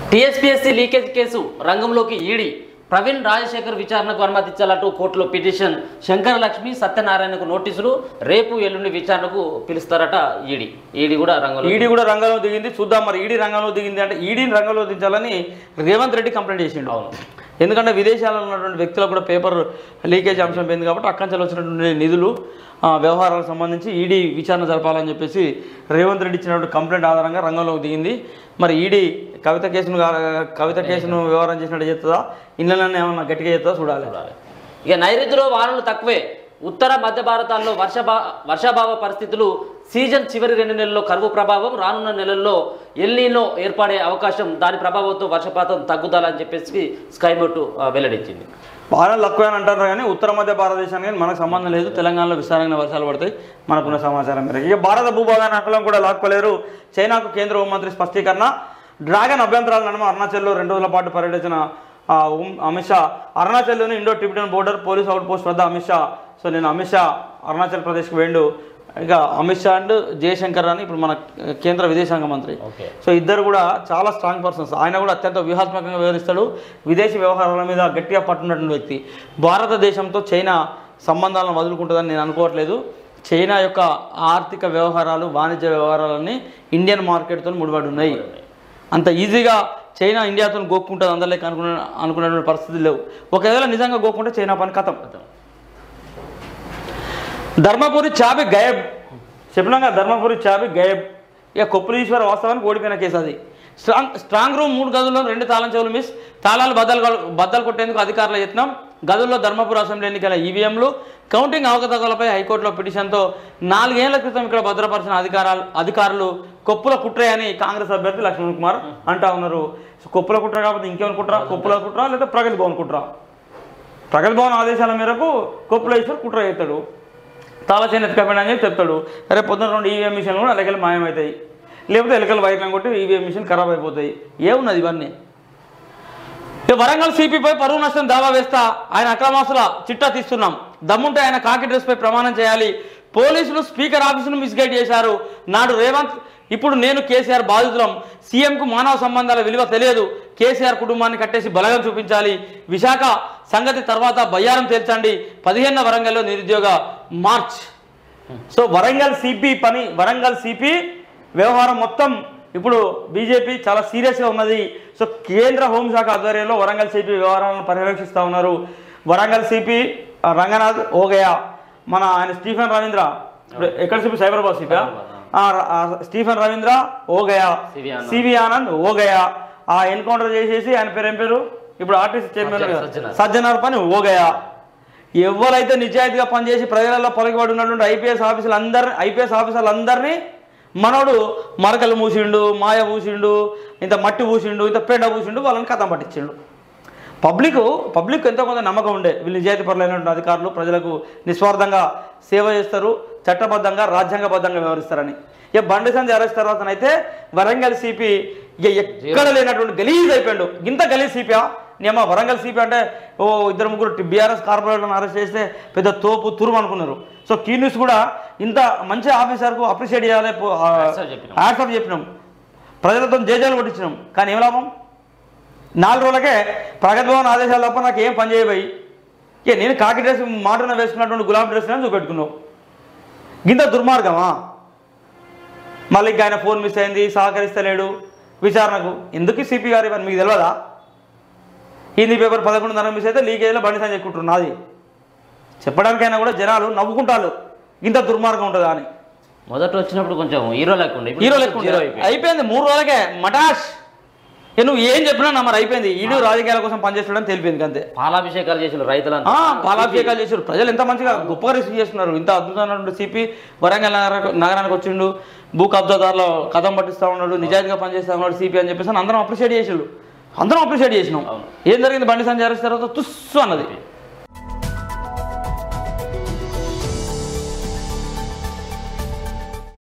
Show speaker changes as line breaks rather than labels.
TSPSC leakage case రంగంలోకి ED Praveen Rajasekhar విచారణకు అనుమతించాలంటూ కోర్టులో పిటిషన్ శంకర లక్ష్మి సత్యనారాయణకు నోటీసులు రేపు ఎల్లుండి విచారణకు పిలుస్తారట ఈడీ ఈడీ కూడా రంగంలో
ఈడీ కూడా రంగంలో దిగింది చూద్దాం మరి ఈడీ రంగంలో దిగింది అంటే ఈడీని రంగంలో దించాలని రేవంత్ రెడ్డి కంప్లైంట్ చేసిండు
అవును.
ఎందుకంటే విదేశాల్లో ఉన్నటువంటి వ్యక్తులకు కూడా పేపర్ లీకేజ్ అంశం పోయింది కాబట్టి అక్కడి నుంచి వచ్చినటువంటి నిధులు ఆ, వ్యవహారాలకు సంబంధించి ఈడీ విచారణ జరపాలని చెప్పేసి రేవంత్ రెడ్డి ఇచ్చినటువంటి కంప్లైంట్ ఆధారంగా రంగంలోకి దిగింది మరి ఈడీ కవిత కేసును గా- కవిత కేసును వ్యవహారం చేసినట్టు చేస్తుందా ఇళ్ళని ఏమన్నా గట్టిగా చేస్తుందా చూడాలి
చూడాలి. ఇక నైరుతిలో వానలు తక్కువే ఉత్తర మధ్య భారతాల్లో వర్షభా వర్షాభావ పరిస్థితులు సీజన్ చివరి రెండు నెలల్లో కరువు ప్రభావం రానున్న నెలల్లో ఎల్నీలో ఏర్పడే అవకాశం దాని ప్రభావంతో వర్షపాతం తగ్గుదలని చెప్పేసి స్కైమోట్ వెల్లడించింది
వానలు తక్కువ అని అంటారు కానీ ఉత్తర మధ్య భారతదేశానికి కానీ మనకు సంబంధం లేదు తెలంగాణలో విస్తారంగా వర్షాలు పడతాయి మనకున్న సమాచారం మేరకు ఇక భారత భూభాగాన్ని హక్కులను కూడా లాక్కోలేరు చైనాకు కేంద్ర హోంమంత్రి స్పష్టీకరణ డ్రాగన్ అభ్యంతరాల నడుమ అరుణాచల్లో రెండు రోజుల పాటు పర్యటించిన ఆ, ఉమ్- అమిత్ షా అరుణాచల్లోని Indo Tibetan border police outpost వద్ద అమిత్ షా సో నేను అమిత్ షా అరుణాచల్ ప్రదేశ్కి వెండు ఇక అమిత్ షా అండ్ జయశంకర్ అని ఇప్పుడు మన కేంద్ర విదేశాంగ మంత్రి
ఓకే
సో ఇద్దరు కూడా చాలా స్ట్రాంగ్ పర్సన్స్ ఆయన కూడా అత్యంత వ్యూహాత్మకంగా వ్యవహరిస్తాడు విదేశీ వ్యవహారాల మీద గట్టిగా పట్టున్నటువంటి వ్యక్తి భారతదేశంతో చైనా సంబంధాలను వదులుకుంటుందని నేను అనుకోవట్లేదు చైనా యొక్క ఆర్థిక వ్యవహారాలు వాణిజ్య వ్యవహారాలన్నీ ఇండియన్ మార్కెట్తో ముడిపడి ఉన్నాయి అంత ఈజీగా చైనా ఇండియాతో గోక్కుంటుంది అందరిలోకి అనుకున్న అనుకున్నటువంటి పరిస్థితులు లేవు ఒకవేళ నిజంగా గోక్కుంటే చైనా పని కథం ధర్మపురి చాబి గయబ్ చెప్పినాక ధర్మపురి చాబి గయబ్ ఇక కొప్పులీశ్వర వాస్తవానికి ఓడిపోయిన కేసు అది స్ట్రాంగ్ స్ట్రాంగ్ రూమ్ మూడు గదుల్లో రెండు తాళం చెవులు మిస్ తాళాలు బద్దలు కొ- బద్దలు కొట్టేందుకు అధికారుల యత్నం గదుల్లో ధర్మపురి అసెంబ్లీ ఎన్నికల ఈవీఎంలు కౌంటింగ్ అవకతవకలపై హైకోర్టులో పిటిషన్తో నాలుగేళ్ల క్రితం ఇక్కడ భద్రపరిచిన అధికారాలు అధికారులు కొప్పుల కుట్రే అని కాంగ్రెస్ అభ్యర్థి లక్ష్మణ్ కుమార్ అంటా ఉన్నారు సో కొప్పుల కుట్ర కాకపోతే ఇంకేమనుకుంటారా కొప్పుల కుట్ర లేదా ప్రగతి భవన్ కుట్ర ప్రగతి భవన్ ఆదేశాల మేరకు కొప్పులేశ్వర్ కుట్ర చేస్తాడు తాళచేని ఎత్తుకపోయినా అని చెప్పి చెప్తాడు రేపు పొద్దున రెండు ఈవీఎం మిషన్లు కూడా ఎలకలు మాయమవుతాయి లేకపోతే ఎలకలు వైర్లను కొట్టి ఈవీఎం మిషన్ ఖరాబ్ అయిపోతాయి ఏమున్నది ఇవన్నీ ఇక వరంగల్ సిపిపై పరువు నష్టం దావా వేస్తా ఆయన అక్రమాసుల చిట్టా తీస్తున్నాం దమ్ముంటే ఆయన కాకి డ్రెస్పై ప్రమాణం చేయాలి పోలీసులు స్పీకర్ ఆఫీసును మిస్గైడ్ చేశారు నాడు రేవంత్ ఇప్పుడు నేను కేసీఆర్ బాధితులం సీఎంకు మానవ సంబంధాల విలువ తెలియదు కేసీఆర్ కుటుంబాన్ని కట్టేసి బలగం చూపించాలి విశాఖ సంగతి తర్వాత బయ్యారం తేల్చండి పదిహేను వరంగల్లో నిరుద్యోగ మార్చ్ సో వరంగల్ సిపి పని వరంగల్ సిపి వ్యవహారం మొత్తం ఇప్పుడు బీజేపీ చాలా సీరియస్గా ఉన్నది సో కేంద్ర హోంశాఖ ఆధ్వర్యంలో వరంగల్ సిపి వ్యవహారాలను పర్యవేక్షిస్తూ ఉన్నారు వరంగల్ సిపి రంగనాథ్ ఓగయా మన ఆయన స్టీఫెన్ రవీంద్ర ఇప్పుడు ఎక్కడ CP Cyberabad CP Stephen Ravindra ఓగయా
సివి ఆనంద్.
సివి ఆనంద్ ఓగయా ఆ ఎన్కౌంటర్ చేసేసి ఆయన పేరు ఏం పేరు ఇప్పుడు ఆర్టీసీ చైర్మన్
సజ్జనార్, సజ్జనార్.
సజ్జనార్ పని ఓగయా ఎవరైతే నిజాయితీగా పనిచేసి ప్రజలలో పలుకుబడి ఉన్నటువంటి ఐపీఎస్ ఆఫీసులు అందరు ఐపీఎస్ ఆఫీసర్లు అందరినీ మనోడు మరకలు మూసిండు మాయ పూసిండు ఇంత మట్టి పూసిండు ఇంత పెండ పూసిండు వాళ్ళని కథం పట్టించిండు పబ్లిక్ పబ్లిక్ ఎంతో కొంత నమ్మకం ఉండే వీళ్ళు నిజాయితీ పరులైనటువంటి అధికారులు ప్రజలకు నిస్వార్థంగా సేవ చేస్తారు చట్టబద్ధంగా రాజ్యాంగబద్ధంగా వ్యవహరిస్తారని ఇక బండి సంజయ్ అరెస్ట్ తర్వాతనైతే వరంగల్ సిపి ఇక ఎక్కడ లేనటువంటి గలీజ్ అయిపోయాడు ఇంత గలీజ్ సిపియా నేమో వరంగల్ సిపి అంటే ఓ ఇద్దరు ముగ్గురు బీఆర్ఎస్ కార్పొరేటర్ని అరెస్ట్ చేస్తే పెద్ద తోపు తురుము అనుకున్నారు సో కీ న్యూస్ కూడా ఇంత మంచి ఆఫీసర్కు అప్రిషియేట్ చేయాలి
Hats off చెప్పినాం.
యాడ్సప్ చెప్పినాం ప్రజలతో జేజాలు కొట్టించినాం కానీ ఏం లాభం నాలుగు రోజులకే ప్రగతి భవన్ ఆదేశాలు తప్ప నాకు ఏం పని చేయబోయి ఇక నేను కాకి డ్రెస్ మాటన వేసుకున్నటువంటి గులాబీ డ్రెస్ అని చూపెట్టుకున్నావు గింత దుర్మార్గమా మళ్ళీ ఇంకా ఆయన ఫోన్ మిస్ అయింది సహకరిస్తలేడు విచారణకు ఎందుకు సిపి గారు ఇవన్నీ మీకు తెలియదా హిందీ పేపర్ పదకొండున్నర మిస్ అయితే లీకేజ్లో బండి సంజయ్ చెక్కుంటారు నాది చెప్పడానికైనా కూడా జనాలు నవ్వుకుంటారు ఇంత దుర్మార్గం ఉంటుందా అని
మొదట వచ్చినప్పుడు కొంచెం హీరో లేకుండా ఇప్పుడు
హీరో లెక్క
జీరో
ఉండే.
అయిపోయింది.
అయిపోయింది మూడు రోజులకే మటాష్ ఏ నువ్వు ఏం చెప్పినా నా మరి అయిపోయింది ఈడు రాజకీయాల కోసం పనిచేస్తాడని తెలిపింది అంతే
పాలాభిషేకాలు చేసిన రైతులంతా
ఆ, పాలాభిషేకాలు చేశారు ప్రజలు ఎంత మంచిగా గొప్పగా రిసీవ్ చేస్తున్నారు ఇంత అద్భుతమైనటువంటి సిపి వరంగల్ నగర నగరానికి వచ్చిండు భూ కబ్జాదారులో కథం పట్టిస్తా ఉన్నాడు నిజాయితీగా పనిచేస్తా ఉన్నాడు సిపి అని చెప్పేసి అందరం అప్రిషియేట్ చేసిండు అందరం అప్రిషియేట్ చేసినాం
అవును.
ఏం జరిగింది బండి సంజయ్ అరెస్ట్ తర్వాత తుస్సు అన్నది